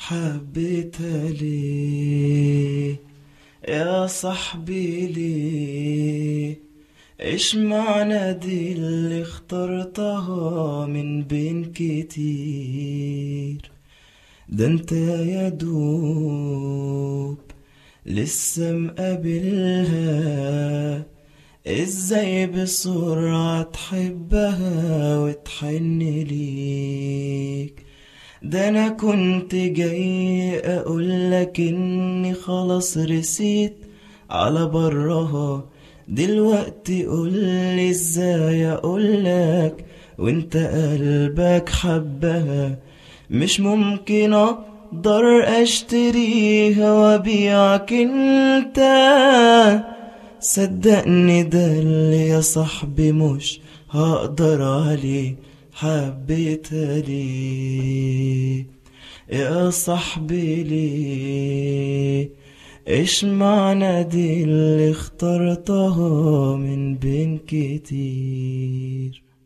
حبيتها ليه يا صاحبي ليه ايش معنى دي اللي اخترتها من بين كتير ده انت يا دوب لسه مقابلها ازاي بسرعة تحبها وتحن ليك ده انا كنت جاي اقولك اني خلاص رسيت على برها دلوقتي قولي ازاي اقولك وانت قلبك حبها مش ممكن اقدر اشتريها وابيعك انت صدقني ده اللي يا صاحبي مش هقدر عليه حبيتها ليه يا صاحبي ليه ايش معنى دي اللي اخترتها من بين كتير